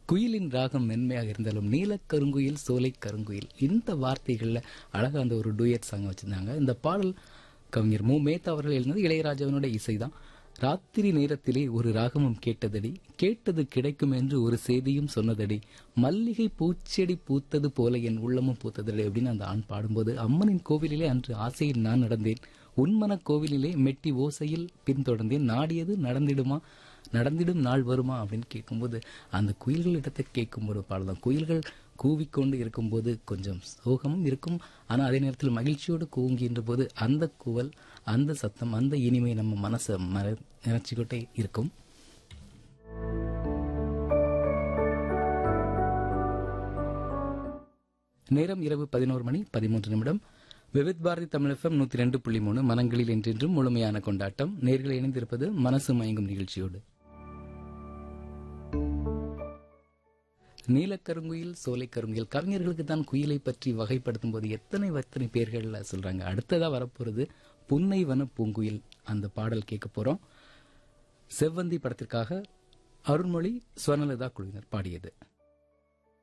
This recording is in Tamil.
குயிலின் ராகம் மென்மையாக இருந்தாலும் நீலக்கருங்குயில் சோலை கருங்குயில் இந்த வார்த்தைகள்ல அழகா அந்த ஒரு டூயட் சாங் வச்சிருந்தாங்க இந்த பாடல் கவிஞர் மு மேத்தா அவர்கள் எழுந்தது இளையராஜாவினுடைய இசைதான் ராத்திரி நேரத்திலே ஒரு ராகமும் கேட்டதடி கேட்டது கிடைக்கும் என்று ஒரு செய்தியும் சொன்னதடி மல்லிகை பூச்செடி பூத்தது போல என் உள்ளமும் பூத்ததடி அப்படின்னு அந்த ஆண் பாடும்போது அம்மனின் கோவிலிலே அன்று ஆசையில் நான் நடந்தேன் உன்மன கோவிலிலே மெட்டி ஓசையில் பின்தொடர்ந்தேன் நாடியது நடந்திடுமா நடந்திடும் நாள் வருமா அப்படின்னு கேட்கும்போது அந்த குயில்கள் இடத்தை கேட்கும்போது பாடலாம் குயில்கள் கூவிக்கொண்டு இருக்கும்போது கொஞ்சம் சோகமும் இருக்கும் ஆனால் அதே நேரத்தில் மகிழ்ச்சியோடு கூவுகின்ற போது அந்த குவல் அந்த சத்தம் அந்த இனிமை நம்ம மனசை மற நினைச்சுக்கிட்டே இருக்கும் நேரம் இரவு பதினோரு மணி பதிமூன்று நிமிடம் விவித் பாரதி தமிழ் எஃப்எம் நூத்தி ரெண்டு புள்ளி மூணு மனங்களில் என்றென்றும் முழுமையான கொண்டாட்டம் நேர்களை இணைந்திருப்பது மனசு மயங்கும் நிகழ்ச்சியோடு நீலக்கருங்குயில் சோலைக்கருங்குயில் கவிஞர்களுக்கு தான் குயிலை பற்றி வகைப்படுத்தும் போது எத்தனை எத்தனை பேர்கள்ல சொல்றாங்க அடுத்ததா வரப்போறது புன்னைவன பூங்குயில் அந்த பாடல் கேட்க போறோம் செவ்வந்தி படத்திற்காக அருண்மொழி ஸ்வர்ணலதா குழுவினர் பாடியது